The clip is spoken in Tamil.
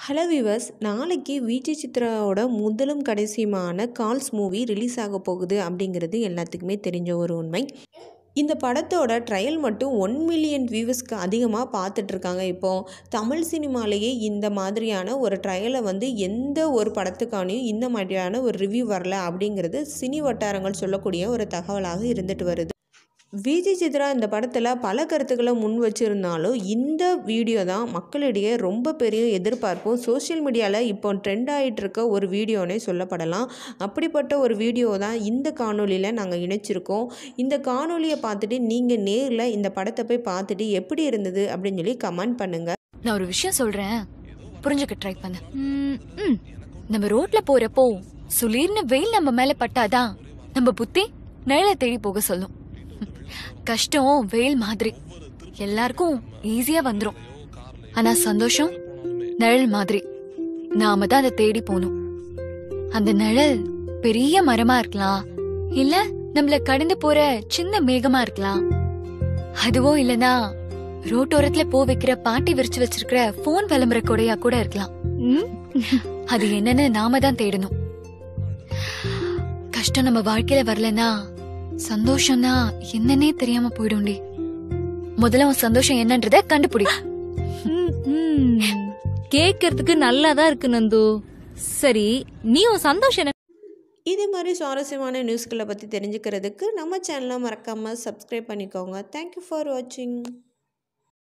ஹலோ விவர்ஸ் நாளைக்கு விஜய் சித்ராவோட முதலும் கடைசியுமான கால்ஸ் மூவி ரிலீஸ் ஆக போகுது அப்படிங்கிறது எல்லாத்துக்குமே தெரிஞ்ச ஒரு உண்மை இந்த படத்தோட ட்ரையல் மட்டும் ஒன் மில்லியன் வியூவர்ஸ்க்கு அதிகமாக பார்த்துட்ருக்காங்க இப்போது தமிழ் சினிமாலேயே இந்த மாதிரியான ஒரு ட்ரையலை வந்து எந்த ஒரு படத்துக்கானையும் இந்த மாதிரியான ஒரு ரிவ்யூ வரல அப்படிங்கிறது சினி வட்டாரங்கள் சொல்லக்கூடிய ஒரு தகவலாக இருந்துட்டு வருது விஜய் சித்ரா இந்த படத்தில் பல கருத்துக்களை முன் வச்சிருந்தாலும் இந்த வீடியோ தான் மக்களிடையே ரொம்ப பெரிய எதிர்பார்ப்பும் சோஷியல் மீடியாவில் இப்போ ட்ரெண்ட் ஆகிட்டு இருக்க ஒரு வீடியோனே சொல்லப்படலாம் அப்படிப்பட்ட ஒரு வீடியோ தான் இந்த காணொலியில் நாங்கள் இணைச்சிருக்கோம் இந்த காணொலியை பார்த்துட்டு நீங்கள் நேரில் இந்த படத்தை போய் பார்த்துட்டு எப்படி இருந்தது அப்படின்னு சொல்லி கமெண்ட் பண்ணுங்கள் நான் ஒரு விஷயம் சொல்றேன் புரிஞ்சுக்க ட்ரை பண்ணு ம், ம். நம்ம ரோட்ல போறப்போ சுளீர்னு வெயில் நம்ம மேல பட்டாதான் நம்ம புத்தி நிழலை தேடி போக சொல்லும் ம். கஷ்டம் வெயில் மாதிரி எல்லாருக்கும் ஈஸியா வந்துரும் ஆனா சந்தோஷம் நிழல் மாதிரி நாம தான் அதை தேடி போகணும் அந்த நிழல் பெரிய மரமா இருக்கலாம் இல்ல நம்மள கடந்து போற சின்ன மேகமா இருக்கலாம் அதுவும் இல்லனா ரோட்டோரத்துல போ வைக்கிற பாட்டி விரிச்சு வச்சிருக்கிற போன் விளம்பர கொடையா கூட இருக்கலாம் ம்? அது என்னன்னு நாம தான் தேடணும் கஷ்டம் நம்ம வாழ்க்கையில வரலனா சந்தோஷம்னா என்னன்னே தெரியாம போயிடும்டி முதல்ல உன் சந்தோஷம் என்னன்றத கண்டுபிடி ம், ம். கேட்கறதுக்கு நல்லாதான் இருக்கு நந்து சரி நீ உன் சந்தோஷம் என்ன இதே மாதிரி சுவாரஸ்யமான நியூஸ்களை பற்றி தெரிஞ்சுக்கிறதுக்கு நம்ம சேனலை மறக்காமல் சப்ஸ்கிரைப் பண்ணிக்கோங்க தேங்க்யூ ஃபார் வாட்சிங்